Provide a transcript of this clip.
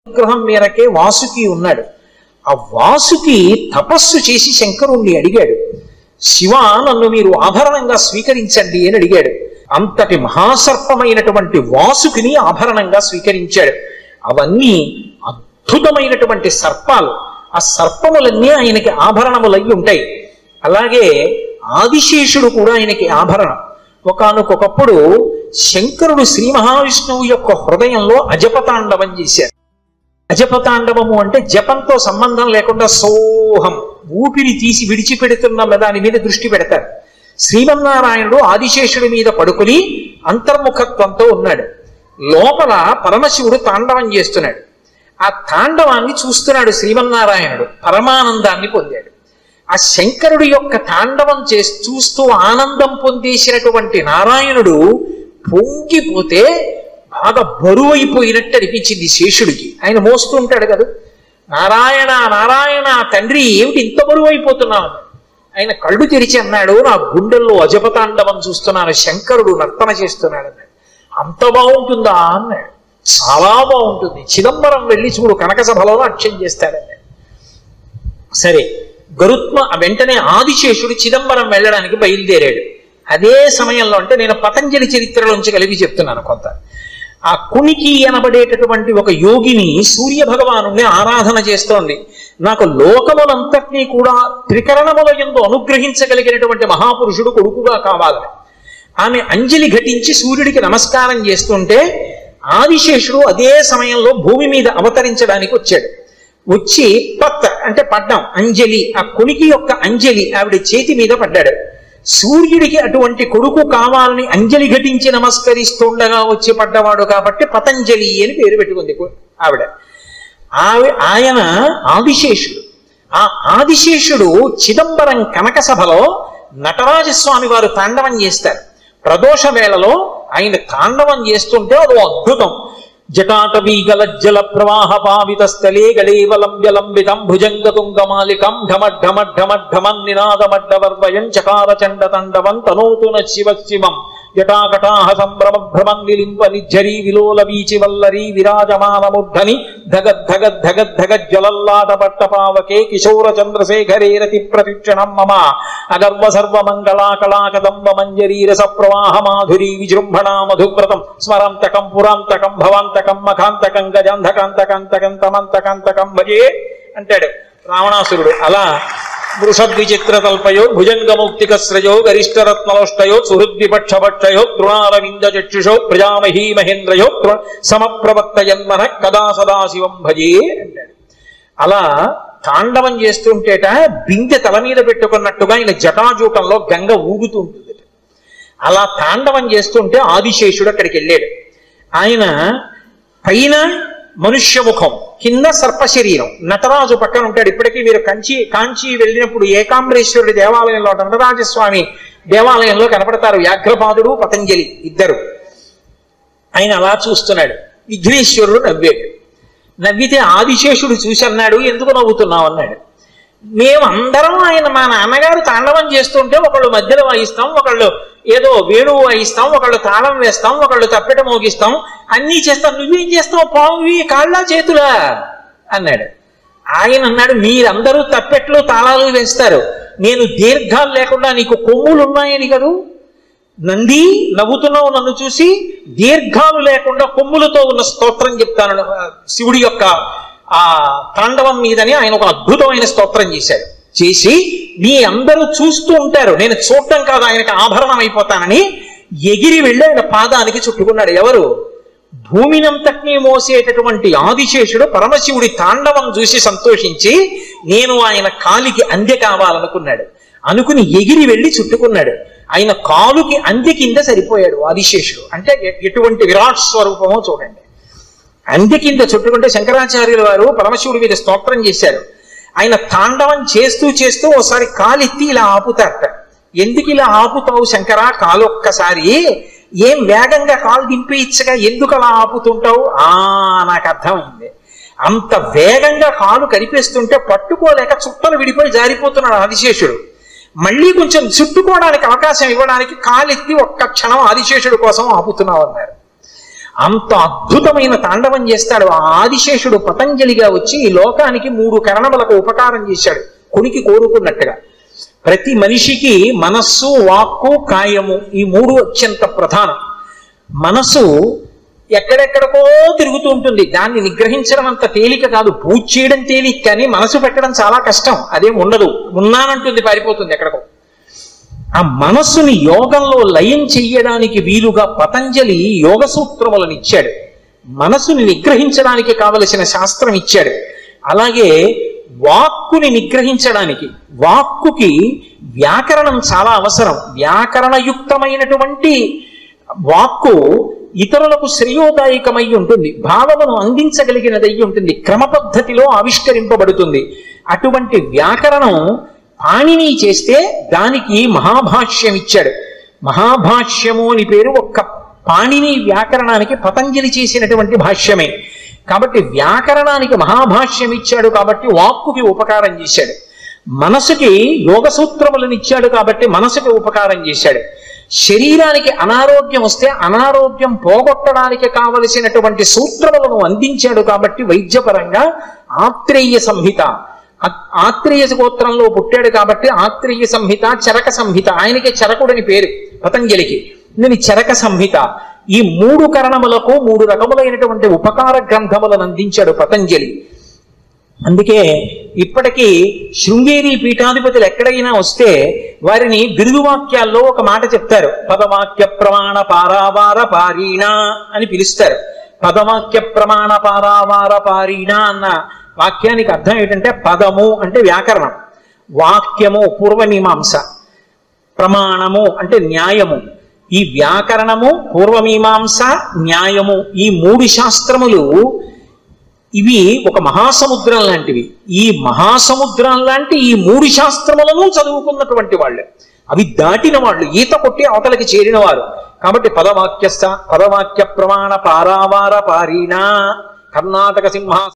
అనుగ్రహం మేరకే వాసుకి ఉన్నాడు ఆ వాసుకి తపస్సు చేసి శంకరుణ్ణి అడిగాడు శివ నన్ను మీరు ఆభరణంగా స్వీకరించండి అని అడిగాడు అంతటి మహాసర్పమైనటువంటి వాసుకిని ఆభరణంగా స్వీకరించాడు అవన్నీ అద్భుతమైనటువంటి సర్పాలు ఆ సర్పములన్నీ ఆయనకి ఆభరణములై ఉంటాయి అలాగే ఆదిశేషుడు కూడా ఆయనకి ఆభరణం ఒకనకొకప్పుడు శంకరుడు శ్రీ మహావిష్ణువు యొక్క హృదయంలో అజపతాండవం చేశారు అజపతాండవము అంటే జపంతో సంబంధం లేకుండా సోహం ఊపిరి తీసి విడిచిపెడుతున్న దాని మీద దృష్టి పెడతారు శ్రీమన్నారాయణుడు ఆదిశేషుడి మీద పడుకుని అంతర్ముఖత్వంతో ఉన్నాడు లోపల పరమశివుడు తాండవం చేస్తున్నాడు ఆ తాండవాన్ని చూస్తున్నాడు శ్రీమన్నారాయణుడు పరమానందాన్ని పొందాడు ఆ శంకరుడి యొక్క తాండవం చేసి చూస్తూ ఆనందం పొందేసినటువంటి నారాయణుడు పొంగిపోతే బాగా బరువైపోయినట్టు అనిపించింది శేషుడికి ఆయన మోస్తూ ఉంటాడు కదా నారాయణ నారాయణ తండ్రి ఏమిటి ఇంత బరువైపోతున్నావు ఆయన కళ్ళు తెరిచి అన్నాడు నా గుండెల్లో అజపతాండవం చూస్తున్నాను శంకరుడు నర్తన చేస్తున్నాడు అన్నాడు అంత బాగుంటుందా అన్నాడు చాలా బాగుంటుంది చిదంబరం వెళ్ళి చూడు కనక సభలో అక్షం చేస్తాడన్నాడు సరే గరుత్మ వెంటనే ఆదిశేషుడు చిదంబరం వెళ్ళడానికి బయలుదేరాడు అదే సమయంలో అంటే నేను పతంజలి చరిత్రలోంచి కలిపి చెప్తున్నాను కొంత ఆ కునికి అనబడేటటువంటి ఒక యోగిని సూర్య భగవాను ఆరాధన చేస్తోంది నాకు లోకములంతటినీ కూడా త్రికరణముల ఎందు అనుగ్రహించగలిగినటువంటి మహాపురుషుడు కొడుకుగా కావాలని ఆమె అంజలి ఘటించి సూర్యుడికి నమస్కారం చేస్తుంటే ఆదిశేషుడు అదే సమయంలో భూమి మీద అవతరించడానికి వచ్చాడు వచ్చి పత్ అంటే పడ్డం అంజలి ఆ కునికి యొక్క అంజలి ఆవిడ చేతి మీద పడ్డాడు సూర్యుడికి అటువంటి కొడుకు కావాలని అంజలి ఘటించి నమస్కరిస్తుండగా వచ్చి పడ్డవాడు కాబట్టి పతంజలి అని పేరు పెట్టుకుంది కు- ఆవిడ ఆవి ఆయన ఆదిశేషుడు ఆ ఆదిశేషుడు చిదంబరం కనక సభలో నటరాజస్వామి వారు తాండవం చేస్తారు ప్రదోష వేళలో ఆయన తాండవం చేస్తుంటే అదో అద్భుతం జటాటవీగలజ్జల ప్రవాహ పావిత స్థలే గళేవలంబ్యలంబితం భుజంగ తుంగమాలికం ఢమఢమఢమఢమన్ నినాదమడ్డవర్వయం చకార చండ తండవం తనోతున శివ శివం జటాకటాహ సంభ్రమ భ్రమం నిలింప నిఝరీ విలోల వీచి వల్లరీ విరాజమానముద్ధని ధగద్ధగద్ధగద్ధగజ్వలల్లాట పట్టపావకే కిశోర చంద్రశేఖరే రతి ప్రతిక్షణం మమ అగర్వ సర్వమంగళాకళాకదంబ మంజరీ రస ప్రవాహ మాధురీ విజృంభణా మధువ్రతం స్మరంతకం పురాంతకం భవాంతకం మఖాంతకం గజాంధకాంతకాంతకం తమంతకాంతకం భజే అంటాడు రావణాసురుడు అలా వృషద్విచిత్రతల్పయో భుజంగమౌక్తికస్రజో గరిష్టరత్నలోష్టయో సుహృద్విపక్షపక్షయో తృణారవింద చక్షుషో ప్రజామహీ మహేంద్రయో తృ- సమప్రవర్తయన్మన కదా సదాశివం భజే అంటాడు అలా తాండవం చేస్తుంటేట బిందె తల మీద పెట్టుకున్నట్టుగా ఆయన జటాజూటంలో గంగ ఊగుతూ ఉంటుంది అలా తాండవం చేస్తుంటే ఆదిశేషుడు అక్కడికి వెళ్ళాడు ఆయన పైన మనుష్య ముఖం కింద సర్ప శరీరం నటరాజు పక్కన ఉంటాడు ఇప్పటికీ మీరు కంచి కాంచి వెళ్ళినప్పుడు ఏకాంబరేశ్వరుడి దేవాలయంలో నటరాజస్వామి దేవాలయంలో కనపడతారు వ్యాఘ్రపాదుడు పతంజలి ఇద్దరు ఆయన అలా చూస్తున్నాడు విఘ్నేశ్వరుడు నవ్వాడు నవ్వితే ఆదిశేషుడు చూసి అన్నాడు ఎందుకు నవ్వుతున్నావు అన్నాడు మేమందరం ఆయన మా నాన్నగారు తాండవం చేస్తుంటే ఒకళ్ళు మధ్యలో వాయిస్తాం ఒకళ్ళు ఏదో వేణువు వాయిస్తాం ఒకళ్ళు తాళం వేస్తాం ఒకళ్ళు తప్పెట మోగిస్తాం అన్నీ చేస్తాం నువ్వేం చేస్తావు పావువి కాళ్ళ చేతులా అన్నాడు ఆయన అన్నాడు మీరందరూ తప్పెట్లు తాళాలు వేస్తారు నేను దీర్ఘాలు లేకుండా నీకు కొమ్ములు ఉన్నాయని కదూ నంది నవ్వుతున్నావు నన్ను చూసి దీర్ఘాలు లేకుండా కొమ్ములతో ఉన్న స్తోత్రం చెప్తాను ఆ, శివుడి యొక్క ఆ తాండవం మీదని ఆయన ఒక అద్భుతమైన స్తోత్రం చేశాడు చేసి మీ అందరూ చూస్తూ ఉంటారు నేను చూడటం కాదు ఆయనకి ఆభరణం అయిపోతానని ఎగిరి వెళ్ళి ఆయన పాదానికి చుట్టుకున్నాడు ఎవరు భూమినంతటినీ మోసేటటువంటి ఆదిశేషుడు పరమశివుడి తాండవం చూసి సంతోషించి నేను ఆయన కాలికి అందె కావాలనుకున్నాడు అనుకుని ఎగిరి వెళ్ళి చుట్టుకున్నాడు ఆయన కాలుకి అందె కింద సరిపోయాడు ఆదిశేషుడు అంటే ఎ- ఎటువంటి విరాట్ స్వరూపమో చూడండి అందె కింద చుట్టుకుంటే శంకరాచార్యుల వారు పరమశివుడి మీద స్తోత్రం చేశారు ఆయన తాండవం చేస్తూ చేస్తూ ఒకసారి కాలెత్తి ఇలా ఆపుతారట ఎందుకు ఇలా ఆపుతావు శంకరా కాలు ఒక్కసారి ఏం వేగంగా కాలు దింపేయచ్చగా ఎందుకు అలా ఆపుతుంటావు ఆ నాకు అర్థమైంది అంత వేగంగా కాలు కనిపిస్తుంటే పట్టుకోలేక చుట్టలు విడిపోయి జారిపోతున్నాడు ఆదిశేషుడు మళ్ళీ కొంచెం చుట్టుకోవడానికి అవకాశం ఇవ్వడానికి కాలెత్తి ఒక్క క్షణం ఆదిశేషుడు కోసం ఆపుతున్నావు అన్నారు అంత అద్భుతమైన తాండవం చేస్తాడు ఆ ఆదిశేషుడు పతంజలిగా వచ్చి ఈ లోకానికి మూడు కరణములకు ఉపకారం చేశాడు కొనికి కోరుకున్నట్టుగా ప్రతి మనిషికి మనస్సు వాక్కు కాయము ఈ మూడు అత్యంత ప్రధానం మనసు ఎక్కడెక్కడికో తిరుగుతూ ఉంటుంది దాన్ని నిగ్రహించడం అంత తేలిక కాదు పూజ చేయడం తేలిక కానీ మనసు పెట్టడం చాలా కష్టం అదేం ఉండదు ఉన్నానంటుంది పారిపోతుంది ఎక్కడికో ఆ మనస్సుని యోగంలో లయం చెయ్యడానికి వీలుగా పతంజలి యోగ సూత్రములను ఇచ్చాడు మనసుని నిగ్రహించడానికి కావలసిన శాస్త్రం ఇచ్చాడు అలాగే వాక్కుని నిగ్రహించడానికి వాక్కుకి వ్యాకరణం చాలా అవసరం వ్యాకరణయుక్తమైనటువంటి వాక్కు ఇతరులకు శ్రేయోదాయకమై ఉంటుంది భావమును అందించగలిగినదై ఉంటుంది క్రమ పద్ధతిలో ఆవిష్కరింపబడుతుంది అటువంటి వ్యాకరణం పాణిని చేస్తే దానికి మహాభాష్యం ఇచ్చాడు మహాభాష్యము అని పేరు ఒక్క పాణిని వ్యాకరణానికి పతంజలి చేసినటువంటి భాష్యమే కాబట్టి వ్యాకరణానికి మహాభాష్యం ఇచ్చాడు కాబట్టి వాక్కుకి ఉపకారం చేశాడు మనసుకి యోగ సూత్రములను ఇచ్చాడు కాబట్టి మనసుకి ఉపకారం చేశాడు శరీరానికి అనారోగ్యం వస్తే అనారోగ్యం పోగొట్టడానికి కావలసినటువంటి సూత్రములను అందించాడు కాబట్టి వైద్యపరంగా ఆత్రేయ సంహిత ఆ- ఆత్రేయ గోత్రంలో పుట్టాడు కాబట్టి ఆత్రేయ సంహిత చరక సంహిత ఆయనకి చరకుడని పేరు పతంజలికి నేను చరక సంహిత ఈ మూడు కరణములకు మూడు రకములైనటువంటి ఉపకార గ్రంథములను అందించాడు పతంజలి అందుకే ఇప్పటికీ శృంగేరి పీఠాధిపతులు ఎక్కడైనా వస్తే వారిని బిరుదు వాక్యాల్లో ఒక మాట చెప్తారు పదవాక్య ప్రమాణ పారావార పారీణ అని పిలుస్తారు పదవాక్య ప్రమాణ పారావార పారీణ అన్న వాక్యానికి అర్థం ఏంటంటే పదము అంటే వ్యాకరణం వాక్యము పూర్వమీమాంస ప్రమాణము అంటే న్యాయము ఈ వ్యాకరణము పూర్వమీమాంస న్యాయము ఈ మూడు శాస్త్రములు ఇవి ఒక మహాసముద్రం లాంటివి ఈ మహాసముద్రం లాంటి ఈ మూడు శాస్త్రములను చదువుకున్నటువంటి వాళ్ళు అవి దాటిన వాళ్ళు ఈత కొట్టి అవతలకి చేరిన వారు కాబట్టి పదవాక్యస్థ పదవాక్య ప్రమాణ పారావార పారీణ కర్ణాటక సింహ